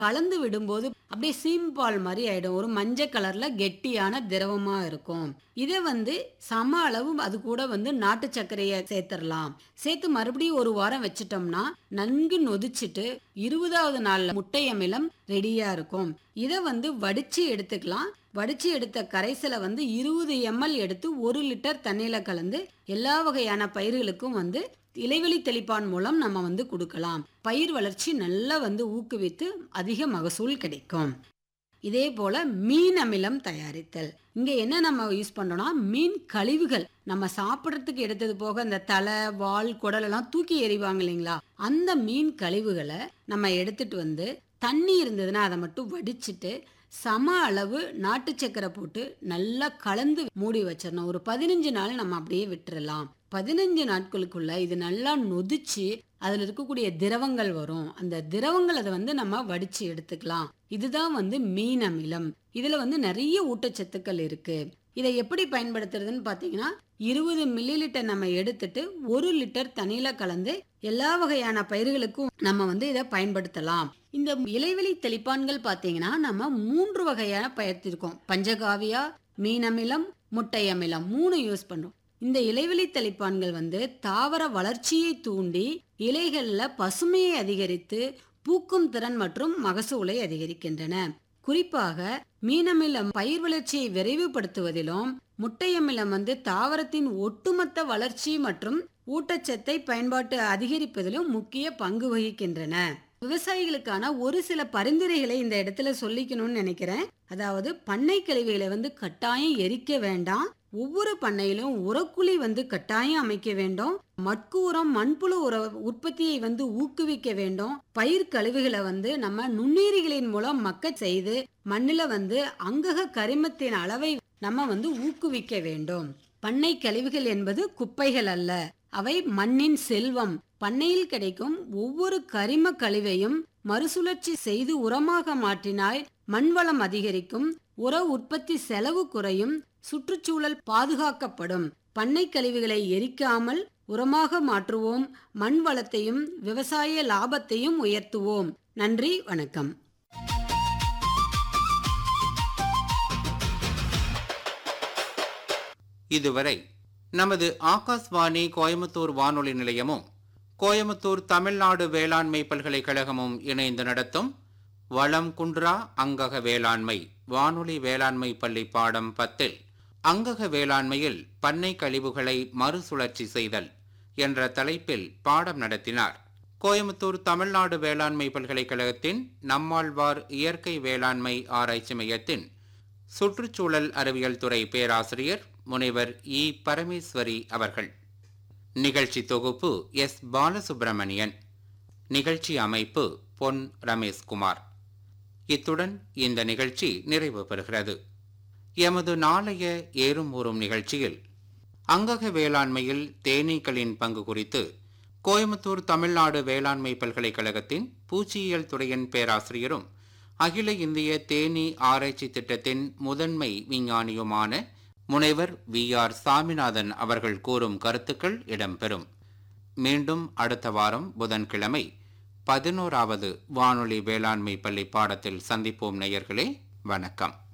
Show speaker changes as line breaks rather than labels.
கலந்து விடும்போது அப்படியே சீம்பால் மாதிரி ஆயிடும் ஒரு மஞ்சள் கலர்ல கெட்டியான திரவமா இருக்கும் இதை வந்து சம அளவு அது கூட வந்து நாட்டு சர்க்கரையை சேர்த்துடலாம் சேர்த்து மறுபடியும் ஒரு வாரம் வச்சிட்டோம்னா நன்கு நொதிச்சிட்டு இருபதாவது நாள்ல முட்டை அமிலம் ரெடியா இருக்கும் இதை வந்து வடிச்சு எடுத்துக்கலாம் வடிச்சு எடுத்த கரைசலை வந்து இருபது எம்எல் எடுத்து ஒரு லிட்டர் தண்ணியில கலந்து எல்லா வகையான பயிர்களுக்கும் வந்து இலைவெளி தெளிப்பான் மூலம் நம்ம வந்து கொடுக்கலாம் பயிர் வளர்ச்சி நல்லா வந்து ஊக்குவித்து அதிக மகசூல் கிடைக்கும் இதே போல மீன் அமிலம் தயாரித்தல் இங்க என்ன நம்ம யூஸ் பண்றோம்னா மீன் கழிவுகள் நம்ம சாப்பிட்றதுக்கு எடுத்தது போக இந்த தலை வால் குடல் எல்லாம் தூக்கி எறிவாங்க இல்லைங்களா அந்த மீன் கழிவுகளை நம்ம எடுத்துட்டு வந்து தண்ணி இருந்ததுன்னா அதை மட்டும் வடிச்சிட்டு சம அளவு நாட்டு சக்கரை போட்டு நல்லா கலந்து மூடி வச்சிடணும் ஒரு பதினஞ்சு நாள் நம்ம அப்படியே விட்டுறலாம் பதினஞ்சு நாட்களுக்குள்ள இது நல்லா நொதிச்சு அதுல இருக்கக்கூடிய திரவங்கள் வரும் அந்த திரவங்கள் அதை வந்து நம்ம வடிச்சு எடுத்துக்கலாம் இதுதான் வந்து மீன் அமிலம் இதுல வந்து நிறைய ஊட்டச்சத்துக்கள் இருக்கு இதை எப்படி பயன்படுத்துறதுன்னு பாத்தீங்கன்னா இருபது மில்லி லிட்டர் நம்ம எடுத்துட்டு ஒரு லிட்டர் தண்ணியில கலந்து எல்லா வகையான பயிர்களுக்கும் நம்ம வந்து இதை பயன்படுத்தலாம் இந்த இலைவெளி தெளிப்பான்கள் பாத்தீங்கன்னா நம்ம மூன்று வகையான பயிர்த்திருக்கோம் பஞ்சகாவியா மீன் அமிலம் முட்டை அமிலம் மூணு யூஸ் பண்றோம் இந்த இலைவெளி தெளிப்பான்கள் வந்து தாவர வளர்ச்சியை தூண்டி இலைகள்ல பசுமையை அதிகரித்து பூக்கும் திறன் மற்றும் மகசூலை அதிகரிக்கின்றன குறிப்பாக மீனமிலம் பயிர் வளர்ச்சியை விரைவுபடுத்துவதிலும் முட்டையமிலம் வந்து தாவரத்தின் ஒட்டுமொத்த வளர்ச்சி மற்றும் ஊட்டச்சத்தை பயன்பாட்டு அதிகரிப்பதிலும் முக்கிய பங்கு வகிக்கின்றன விவசாயிகளுக்கான ஒரு சில பரிந்துரைகளை இந்த இடத்துல சொல்லிக்கணும்னு நினைக்கிறேன் அதாவது பண்ணை கழிவுகளை வந்து கட்டாயம் எரிக்க வேண்டாம் ஒவ்வொரு பண்ணையிலும் உரக்குழி வந்து கட்டாயம் அமைக்க வேண்டும் மட்கு உரம் மண்புழு உர உற்பத்தியை வந்து ஊக்குவிக்க வேண்டும் பயிர் கழிவுகளை வந்து நம்ம நுண்ணுயிரிகளின் மூலம் மக்க செய்து மண்ணில வந்து அங்கக கரிமத்தின் அளவை நம்ம வந்து ஊக்குவிக்க வேண்டும் பண்ணை கழிவுகள் என்பது குப்பைகள் அல்ல அவை மண்ணின் செல்வம் பண்ணையில் கிடைக்கும் ஒவ்வொரு கரிம கழிவையும் மறுசுழற்சி செய்து உரமாக மாற்றினால் மண்வளம் அதிகரிக்கும் உர உற்பத்தி செலவு குறையும் சுற்றுச்சூழல் பாதுகாக்கப்படும் பண்ணை கழிவுகளை எரிக்காமல் உரமாக மாற்றுவோம் மண் வளத்தையும் விவசாய லாபத்தையும் உயர்த்துவோம் நன்றி வணக்கம்
இதுவரை நமது ஆகாஷ்வாணி கோயம்புத்தூர் வானொலி நிலையமும் கோயம்புத்தூர் தமிழ்நாடு வேளாண்மை பல்கலைக்கழகமும் இணைந்து நடத்தும் வளம் குன்றா அங்கக வேளாண்மை வானொலி வேளாண்மை பள்ளி பாடம் பத்தில் அங்கக வேளாண்மையில் பண்ணை கழிவுகளை மறுசுழற்சி செய்தல் என்ற தலைப்பில் பாடம் நடத்தினார் கோயம்புத்தூர் தமிழ்நாடு வேளாண்மை பல்கலைக்கழகத்தின் நம்மாழ்வார் இயற்கை வேளாண்மை ஆராய்ச்சி மையத்தின் சுற்றுச்சூழல் அறிவியல் துறை பேராசிரியர் முனைவர் இ பரமேஸ்வரி அவர்கள் நிகழ்ச்சி தொகுப்பு எஸ் பாலசுப்பிரமணியன் நிகழ்ச்சி அமைப்பு பொன் ரமேஷ்குமார் இத்துடன் இந்த நிகழ்ச்சி நிறைவு பெறுகிறது எமது நாளைய ஏறும் ஊறும் நிகழ்ச்சியில் அங்கக வேளாண்மையில் தேனீக்களின் பங்கு குறித்து கோயம்புத்தூர் தமிழ்நாடு வேளாண்மை பல்கலைக்கழகத்தின் பூச்சியியல் துறையின் பேராசிரியரும் அகில இந்திய தேனீ ஆராய்ச்சி திட்டத்தின் முதன்மை விஞ்ஞானியுமான முனைவர் வி ஆர் சாமிநாதன் அவர்கள் கூறும் கருத்துக்கள் இடம்பெறும் மீண்டும் அடுத்த வாரம் புதன்கிழமை பதினோராவது வானொலி வேளாண்மை பள்ளி பாடத்தில் சந்திப்போம் நேயர்களே வணக்கம்